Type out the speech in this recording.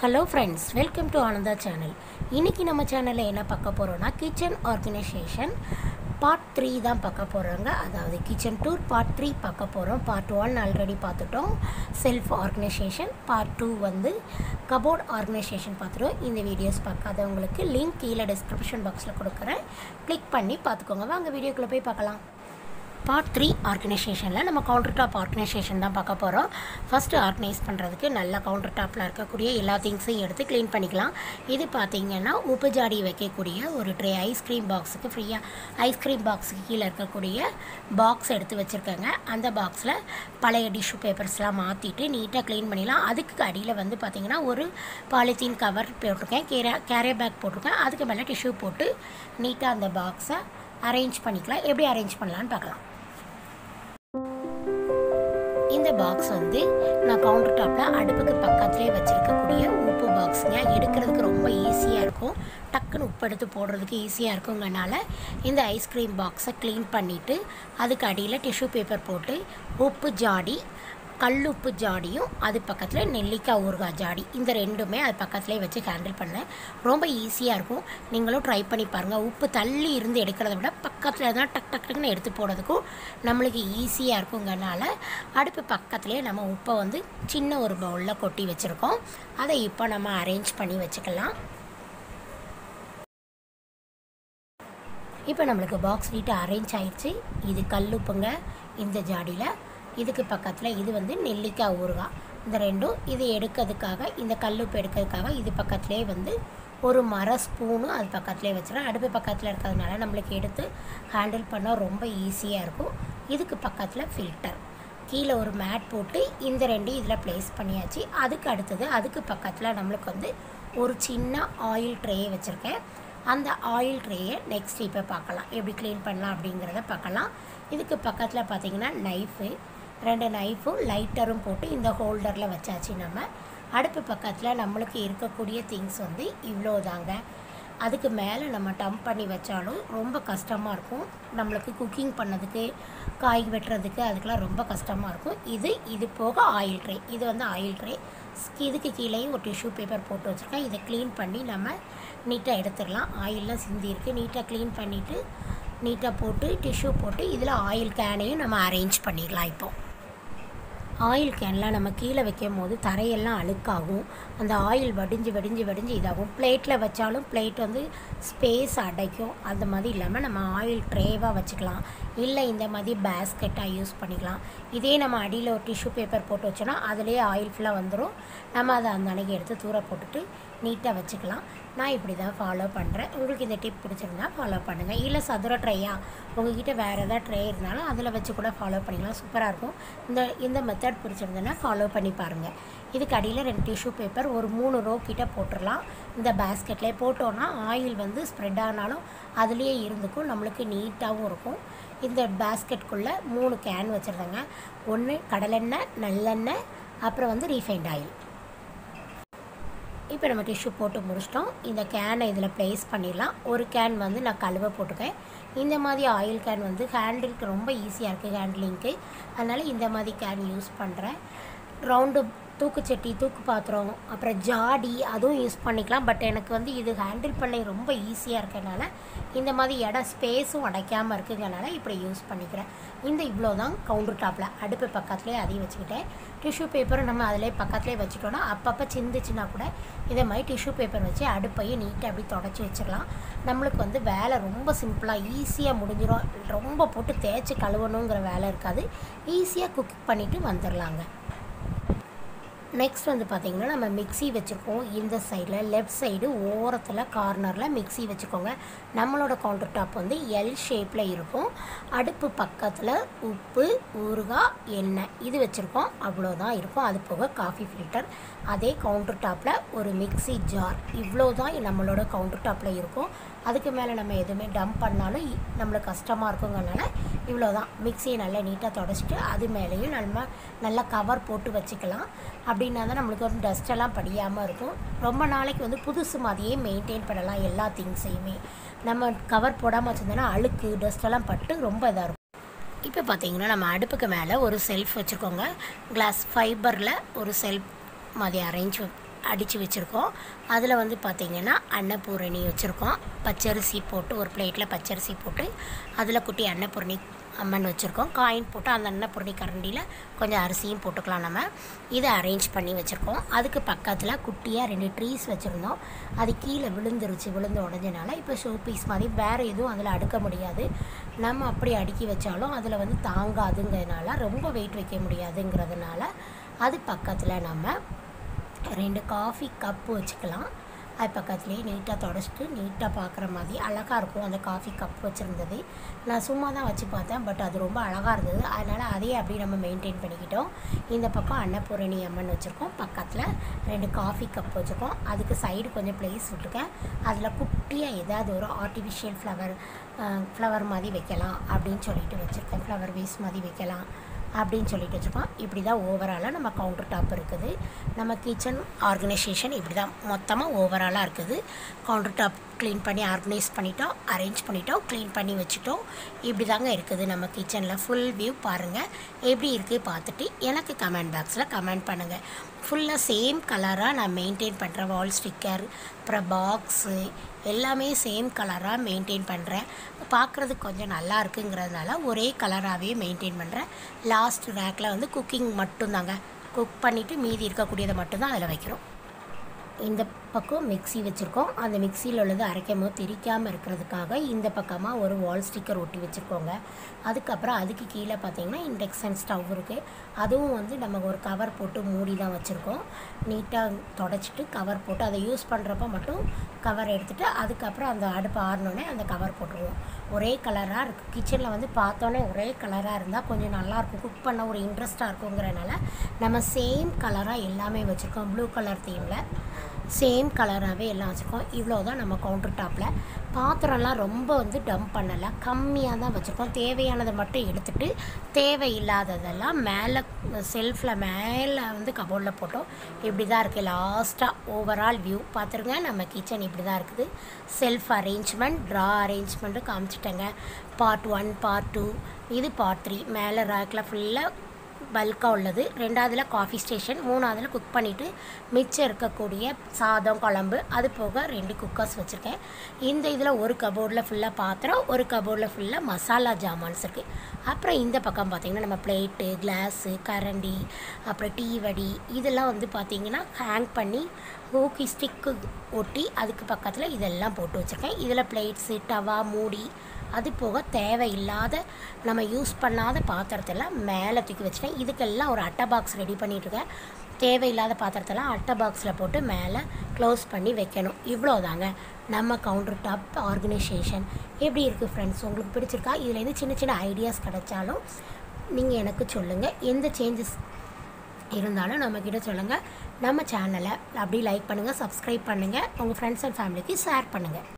hello friends welcome to Ananda channel இன்றைக்கி நம்ம சேனலில் என்ன பார்க்க போகிறோன்னா கிச்சன் ஆர்கனைசேஷன் பார்ட் த்ரீ தான் பார்க்க போகிறோங்க அதாவது கிச்சன் டூர் பார்ட் த்ரீ பார்க்க போகிறோம் பார்ட் ஒன் ஆல்ரெடி பார்த்துட்டோம் செல்ஃப் ஆர்கனைசேஷன் பார்ட் டூ வந்து கபோர்ட் ஆர்கனைசேஷன் பார்த்துட்டோம் இந்த வீடியோஸ் பார்க்காதவங்களுக்கு லிங்க் கீழே டிஸ்கிரிப்ஷன் பாக்ஸில் கொடுக்குறேன் கிளிக் பண்ணி பார்த்துக்கோங்க வாங்க வீடியோக்குள்ளே போய் பார்க்கலாம் பார்ட் த்ரீ ஆர்கனைசேஷனில் நம்ம கவுண்டர் டாப் ஆர்கனைசேஷன் தான் பார்க்க போகிறோம் ஃபஸ்ட்டு ஆர்கனைஸ் பண்ணுறதுக்கு நல்ல கவுண்டர் டாப்பில் இருக்கக்கூடிய எல்லா திங்ஸையும் எடுத்து க்ளீன் பண்ணிக்கலாம் இது பார்த்தீங்கன்னா உப்பு ஜாடி வைக்கக்கூடிய ஒரு ட்ரே ஐஸ்கிரீம் பாக்ஸுக்கு ஃப்ரீயாக ஐஸ்கிரீம் பாக்ஸுக்கு கீழே இருக்கக்கூடிய பாக்ஸ் எடுத்து வச்சுருக்கேங்க அந்த பாக்ஸில் பழைய டிஷ்யூ பேப்பர்ஸ்லாம் மாற்றிட்டு நீட்டாக க்ளீன் பண்ணிடலாம் அதுக்கு அடியில் வந்து பார்த்திங்கன்னா ஒரு பாலித்தீன் கவர் போட்டிருக்கேன் கேரே கேரே பேக் போட்டிருக்கேன் அதுக்கு மேலே டிஷ்யூ போட்டு நீட்டாக அந்த பாக்ஸை அரேஞ்ச் பண்ணிக்கலாம் எப்படி அரேஞ்ச் பண்ணலான்னு பார்க்கலாம் இந்த பாக்ஸ் வந்து நான் கவுண்டர் டாப்பில் அடுப்புக்கு பக்கத்துலேயே வச்சுருக்கக்கூடிய உப்பு பாக்ஸுங்க எடுக்கிறதுக்கு ரொம்ப ஈஸியாக இருக்கும் டக்குன்னு உப்பு எடுத்து போடுறதுக்கு ஈஸியாக இருக்குங்கனால இந்த ஐஸ்கிரீம் பாக்ஸை க்ளீன் பண்ணிவிட்டு அதுக்கு அடியில் டிஷ்யூ பேப்பர் போட்டு உப்பு ஜாடி கல்லுப்பு ஜாடியும் அது பக்கத்தில் நெல்லிக்காய் ஊறுகாய் ஜாடி இந்த ரெண்டுமே அது பக்கத்துலேயே வச்சு ஹேண்டில் பண்ணேன் ரொம்ப ஈஸியாக இருக்கும் நீங்களும் ட்ரை பண்ணி பாருங்கள் உப்பு தள்ளி இருந்து எடுக்கிறத விட பக்கத்தில் தான் டக் டக் டக்குன்னு எடுத்து போடுறதுக்கும் நம்மளுக்கு ஈஸியாக இருக்குங்கனால அடுப்பு பக்கத்துலேயே நம்ம உப்பை வந்து சின்ன ஒரு பவுலில் கொட்டி வச்சுருக்கோம் அதை இப்போ நம்ம அரேஞ்ச் பண்ணி வச்சுக்கலாம் இப்போ நம்மளுக்கு பாக்ஸ் நீட்டாக அரேஞ்ச் ஆயிடுச்சு இது கல்லுப்புங்க இந்த ஜாடியில் இதுக்கு பக்கத்தில் இது வந்து நெல்லிக்காய் ஊறுகாய் இந்த ரெண்டும் இது எடுக்கிறதுக்காக இந்த கல்லுப்பு எடுக்கிறதுக்காக இது பக்கத்துலேயே வந்து ஒரு மர ஸ்பூனும் அது பக்கத்துலேயே வச்சுருவேன் அடுப்பு பக்கத்தில் இருக்கிறதுனால நம்மளுக்கு எடுத்து ஹேண்டில் பண்ண ரொம்ப ஈஸியாக இருக்கும் இதுக்கு பக்கத்தில் ஃபில்டர் கீழே ஒரு மேட் போட்டு இந்த ரெண்டு இதில் ப்ளேஸ் பண்ணியாச்சு அதுக்கு அடுத்தது அதுக்கு பக்கத்தில் நம்மளுக்கு வந்து ஒரு சின்ன ஆயில் ட்ரே வச்சுருக்கேன் அந்த ஆயில் ட்ரேயை நெக்ஸ்ட் இப்போ பார்க்கலாம் எப்படி க்ளீன் பண்ணலாம் அப்படிங்கிறத பார்க்கலாம் இதுக்கு பக்கத்தில் பார்த்திங்கன்னா நைஃபு ரெண்டு நைஃபும் லைட்டரும் போட்டு இந்த ஹோல்டரில் வச்சாச்சு நம்ம அடுப்பு பக்கத்தில் நம்மளுக்கு இருக்கக்கூடிய திங்ஸ் வந்து இவ்வளோ தாங்க அதுக்கு மேலே நம்ம டம்ப் பண்ணி வச்சாலும் ரொம்ப கஷ்டமாக இருக்கும் நம்மளுக்கு குக்கிங் பண்ணதுக்கு காய் வெட்டுறதுக்கு அதுக்கெலாம் ரொம்ப கஷ்டமாக இருக்கும் இது இது போக ஆயில் ட்ரே இது வந்து ஆயில் ட்ரே இதுக்கு கீழேயும் ஒரு டிஷ்யூ பேப்பர் போட்டு வச்சுருக்கேன் இதை க்ளீன் பண்ணி நம்ம நீட்டாக எடுத்துடலாம் ஆயிலெலாம் சிந்தி இருக்குது நீட்டாக க்ளீன் பண்ணிவிட்டு நீட்டாக போட்டு டிஷ்யூ போட்டு இதில் ஆயில் கேனையும் நம்ம அரேஞ்ச் பண்ணிடலாம் இப்போது ஆயில் கேன்லாம் நம்ம கீழே வைக்கும் போது தரையெல்லாம் அழுக்காகும் அந்த ஆயில் வடிஞ்சு வடிஞ்சு வடிஞ்சு இதாகும் பிளேட்டில் வச்சாலும் பிளேட் வந்து ஸ்பேஸ் அடைக்கும் அந்த மாதிரி இல்லாமல் நம்ம ஆயில் ட்ரேவாக வச்சுக்கலாம் இல்லை இந்த மாதிரி பேஸ்கெட்டாக யூஸ் பண்ணிக்கலாம் இதே நம்ம அடியில் ஒரு டிஷ்யூ பேப்பர் போட்டு வச்சோன்னா அதுலேயே ஆயில் ஃபுல்லாக வந்துடும் நம்ம அதை அந்த அன்னைக்கு எடுத்து தூர போட்டுட்டு நீட்டாக வச்சுக்கலாம் நான் இப்படி தான் ஃபாலோ பண்ணுறேன் உங்களுக்கு இந்த டிப் பிடிச்சிருந்தா ஃபாலோ பண்ணுங்கள் இல்லை சதுர ட்ரையா உங்ககிட்ட வேறு எதாவது ட்ரே இருந்தாலும் அதில் வச்சு கூட ஃபாலோ பண்ணிக்கலாம் சூப்பராக இருக்கும் இந்த இந்த மெத்தட் பிடிச்சிருந்ததுன்னா ஃபாலோ பண்ணி பாருங்கள் இதுக்கு அடியில் ரெண்டு டிஷ்யூ பேப்பர் ஒரு மூணு ரோ கிட்ட போட்டுடலாம் இந்த பேஸ்கெட்லேயே போட்டோன்னா ஆயில் வந்து ஸ்ப்ரெட் ஆனாலும் அதுலேயே இருந்துக்கும் நம்மளுக்கு நீட்டாகவும் இருக்கும் இந்த பேஸ்கெட்குள்ளே மூணு கேன் வச்சுருந்தேங்க ஒன்று கடலெண்ணெய் நல்லெண்ணெய் அப்புறம் வந்து ரீஃபைண்ட் ஆயில் இப்போ நம்ம டிஷ்யூ போட்டு முடிச்சிட்டோம் இந்த கேனை இதில் ப்ளேஸ் பண்ணிடலாம் ஒரு கேன் வந்து நான் கழுவ போட்டுக்கேன் இந்த மாதிரி ஆயில் கேன் வந்து ஹேண்டிலுக்கு ரொம்ப ஈஸியாக இருக்குது ஹேண்ட்லிங்க்கு அதனால் இந்த மாதிரி கேன் யூஸ் பண்ணுறேன் ரவுண்டு தூக்குச்சட்டி தூக்கு பாத்திரம் அப்புறம் ஜாடி அதுவும் யூஸ் பண்ணிக்கலாம் பட் எனக்கு வந்து இது ஹேண்டில் பண்ண ரொம்ப ஈஸியாக இருக்கனால இந்த மாதிரி இடம் ஸ்பேஸும் அடைக்காமல் இருக்குங்கனால இப்படி யூஸ் பண்ணிக்கிறேன் இந்த இவ்வளோ தான் கவுண்டர் டாப்பில் அடுப்பு பக்கத்துலேயே அதையும் வச்சுக்கிட்டேன் டிஷ்யூ பேப்பரும் நம்ம அதிலே பக்கத்துலேயே வச்சுட்டோன்னா அப்பப்போ சிந்துச்சுன்னா கூட இதே மாதிரி டிஷ்யூ பேப்பர் வச்சு அடுப்பையும் நீட்டாக அப்படி தொடச்சி வச்சிடலாம் நம்மளுக்கு வந்து வேலை ரொம்ப சிம்பிளாக ஈஸியாக முடிஞ்சிடும் ரொம்ப போட்டு தேய்ச்சி கழுவணுங்கிற வேலை இருக்காது ஈஸியாக குக் பண்ணிவிட்டு வந்துடலாங்க நெக்ஸ்ட் வந்து பார்த்திங்கன்னா நம்ம மிக்சி வச்சுருக்கோம் இந்த சைடில் லெஃப்ட் சைடு ஓரத்தில் கார்னரில் மிக்சி வச்சுக்கோங்க நம்மளோட கவுண்டர் டாப் வந்து எல் ஷேப்பில் இருக்கும் அடுப்பு பக்கத்தில் உப்பு ஊறுகாய் எண்ணெய் இது வச்சுருக்கோம் அவ்வளோதான் இருக்கும் அது போக காஃபி ஃபில்டர் அதே கவுண்டர் டாப்பில் ஒரு மிக்சி ஜார் இவ்வளோ தான் நம்மளோட கவுண்டர் டாப்பில் இருக்கும் அதுக்கு மேலே நம்ம எதுவுமே டம்ப் பண்ணாலும் நம்மளுக்கு கஷ்டமாக இருக்குங்கிறனால இவ்வளோ தான் மிக்சியை நல்லா நீட்டாக தொடச்சிட்டு அது மேலேயும் நம்ம நல்லா கவர் போட்டு வச்சுக்கலாம் அப்படின்னா தான் நம்மளுக்கு வந்து டஸ்ட்டெல்லாம் படியாமல் இருக்கும் ரொம்ப நாளைக்கு வந்து புதுசு மாதிரியே மெயின்டைன் பண்ணலாம் எல்லா திங்ஸையுமே நம்ம கவர் போடாமல் வச்சுருந்தோன்னா அழுக்கு டஸ்ட்டெல்லாம் பட்டு ரொம்ப இதாக இருக்கும் இப்போ பார்த்தீங்கன்னா நம்ம அடுப்புக்கு மேலே ஒரு செல்ஃப் வச்சுக்கோங்க கிளாஸ் ஃபைபரில் ஒரு செல்ஃப் மாதிரி அரேஞ்ச் அடித்து வச்சுருக்கோம் அதில் வந்து பார்த்திங்கன்னா அன்னபூரணி வச்சுருக்கோம் பச்சரிசி போட்டு ஒரு பிளேட்டில் பச்சரிசி போட்டு அதில் குட்டி அன்னபூரணி அம்மன் வச்சுருக்கோம் காயின் போட்டு அந்த அன்னபூரணி கரண்டியில் கொஞ்சம் அரிசியும் போட்டுக்கலாம் நம்ம இதை அரேஞ்ச் பண்ணி வச்சுருக்கோம் அதுக்கு பக்கத்தில் குட்டியாக ரெண்டு ட்ரீஸ் வச்சுருந்தோம் அது கீழே விழுந்துருச்சு விழுந்து உடஞ்சனால இப்போ ஷோ பீஸ் மாதிரி வேறு எதுவும் அதில் அடுக்க முடியாது நம்ம அப்படி அடுக்கி வச்சாலும் அதில் வந்து தாங்காதுங்கிறதுனால ரொம்ப வெயிட் வைக்க முடியாதுங்கிறதுனால அது பக்கத்தில் நம்ம ரெண்டு காஃபி கப்பு வச்சுக்கலாம் அது பக்கத்துலேயே நீட்டாக தொடச்சிட்டு நீட்டாக பார்க்குற மாதிரி அழகாக இருக்கும் அந்த காஃபி கப் வச்சுருந்தது நான் சும்மா தான் வச்சு பார்த்தேன் பட் அது ரொம்ப அழகாக இருந்தது அதனால் அதையே அப்படியே நம்ம மெயின்டைன் பண்ணிக்கிட்டோம் இந்த பக்கம் அன்னபூரணி அம்மன் வச்சுருக்கோம் பக்கத்தில் ரெண்டு காஃபி கப் வச்சுருக்கோம் அதுக்கு சைடு கொஞ்சம் ப்ளேஸ் விட்டுருக்கேன் அதில் குட்டியாக ஏதாவது ஒரு ஆர்டிஃபிஷியல் ஃப்ளவர் ஃப்ளவர் மாதிரி வைக்கலாம் அப்படின்னு சொல்லிட்டு வச்சுருக்கேன் ஃப்ளவர் வேஸ் மாதிரி வைக்கலாம் அப்படின்னு சொல்லிட்டு வச்சுருக்கோம் இப்படி தான் ஓவராலாக நம்ம கவுண்டர் டாப் இருக்குது நம்ம கிச்சன் ஆர்கனைசேஷன் இப்படி தான் மொத்தமாக ஓவராலாக இருக்குது கவுண்டர் டாப் க்ளீன் பண்ணி ஆர்கனைஸ் பண்ணிட்டோம் அரேஞ்ச் பண்ணிட்டோம் க்ளீன் பண்ணி வச்சுட்டோம் இப்படி தாங்க இருக்குது நம்ம கிச்சனில் ஃபுல் வியூ பாருங்கள் எப்படி இருக்குது பார்த்துட்டு எனக்கு கமெண்ட் பாக்ஸில் கமெண்ட் பண்ணுங்கள் ஃபுல்லாக சேம் கலராக நான் மெயின்டைன் பண்ணுறேன் வால் ஸ்டிக்கர் அப்புறம் பாக்ஸு எல்லாமே சேம் கலராக மெயின்டைன் பண்ணுறேன் பார்க்குறதுக்கு கொஞ்சம் நல்லா இருக்குங்கிறதுனால ஒரே கலராகவே மெயின்டைன் பண்ணுறேன் லாஸ்ட் ரேக்கில் வந்து குக்கிங் மட்டும்தாங்க குக் பண்ணிவிட்டு மீதி இருக்கக்கூடியதை மட்டும்தான் அதில் வைக்கிறோம் இந்த பக்கம் மிக்ஸி வச்சுருக்கோம் அந்த மிக்சியில் உள்ளது அரைக்கும் போது திரிக்காமல் இருக்கிறதுக்காக இந்த பக்கமாக ஒரு வால் ஸ்டிக்கர் ஒட்டி வச்சுருக்கோங்க அதுக்கப்புறம் அதுக்கு கீழே பார்த்தீங்கன்னா இண்டக்ஷன் ஸ்டவ் இருக்குது அதுவும் வந்து நம்ம ஒரு கவர் போட்டு மூடி தான் வச்சுருக்கோம் நீட்டாக தொடச்சிட்டு கவர் போட்டு அதை யூஸ் பண்ணுறப்ப மட்டும் கவர் எடுத்துகிட்டு அதுக்கப்புறம் அந்த அடுப்பு ஆறினோடனே அந்த கவர் போட்டுருவோம் ஒரே கலராக இருக்குது கிச்சனில் வந்து பார்த்தோன்னே ஒரே கலராக இருந்தால் கொஞ்சம் நல்லாயிருக்கும் குக் பண்ண ஒரு இன்ட்ரெஸ்ட்டாக இருக்குங்கிறனால நம்ம சேம் கலராக எல்லாமே வச்சுருக்கோம் ப்ளூ கலர் தீமில் சேம் கலராகவே எல்லாம் வச்சுருக்கோம் இவ்வளோ தான் நம்ம கவுண்டர் டாப்பில் பாத்திரம்லாம் ரொம்ப வந்து டம்ப் பண்ணலை கம்மியாக தான் வச்சுருக்கோம் தேவையானதை மட்டும் எடுத்துகிட்டு தேவையில்லாததெல்லாம் மேலே செல்ஃபில் மேலே வந்து கபோர்டில் போட்டோம் இப்படி தான் இருக்குது லாஸ்ட்டாக ஓவரால் வியூ பார்த்துருங்க நம்ம கிச்சன் இப்படி தான் இருக்குது செல்ஃப் அரேஞ்ச்மெண்ட் ட்ரா அரேஞ்ச்மெண்ட்டும் காமிச்சிட்டேங்க பார்ட் ஒன் பார்ட் டூ இது பார்ட் த்ரீ மேலே ரேக்கில் ஃபுல்லாக பல்காக உள்ளது ரெண்டாவதுல காஃபி ஸ்டேஷன் மூணாவதுல குக் பண்ணிவிட்டு மிச்சம் இருக்கக்கூடிய சாதம் குழம்பு அது போக ரெண்டு குக்கர்ஸ் வச்சுருக்கேன் இந்த இதில் ஒரு கபோர்டில் ஃபுல்லாக பாத்திரம் ஒரு கபோர்டில் ஃபுல்லாக மசாலா ஜாமான்ஸ் இருக்குது அப்புறம் இந்த பக்கம் பார்த்திங்கன்னா நம்ம பிளேட்டு கிளாஸு கரண்டி அப்புறம் டீ வடி இதெல்லாம் வந்து பார்த்திங்கன்னா ஹேங் பண்ணி ஹூக்கி ஸ்டிக்கு ஒட்டி அதுக்கு பக்கத்தில் இதெல்லாம் போட்டு வச்சுருக்கேன் இதில் பிளேட்ஸு டவா மூடி அது போக தேவையில்லாத நம்ம யூஸ் பண்ணாத பாத்திரத்தெல்லாம் மேலே தூக்கி வச்சுட்டேன் இதுக்கெல்லாம் ஒரு அட்டை பாக்ஸ் ரெடி பண்ணிகிட்ருக்கேன் தேவையில்லாத பாத்திரத்தெல்லாம் அட்டை பாக்ஸில் போட்டு மேலே க்ளோஸ் பண்ணி வைக்கணும் இவ்வளோதாங்க நம்ம கவுண்டர் டாப் ஆர்கனைசேஷன் எப்படி இருக்குது ஃப்ரெண்ட்ஸ் உங்களுக்கு பிடிச்சிருக்கா இதுலேருந்து சின்ன சின்ன ஐடியாஸ் கிடைச்சாலும் நீங்கள் எனக்கு சொல்லுங்கள் எந்த சேஞ்சஸ் இருந்தாலும் நம்மக்கிட்ட சொல்லுங்கள் நம்ம சேனலை அப்படி லைக் பண்ணுங்கள் சப்ஸ்கிரைப் பண்ணுங்கள் உங்கள் ஃப்ரெண்ட்ஸ் அண்ட் ஃபேமிலிக்கு ஷேர் பண்ணுங்கள்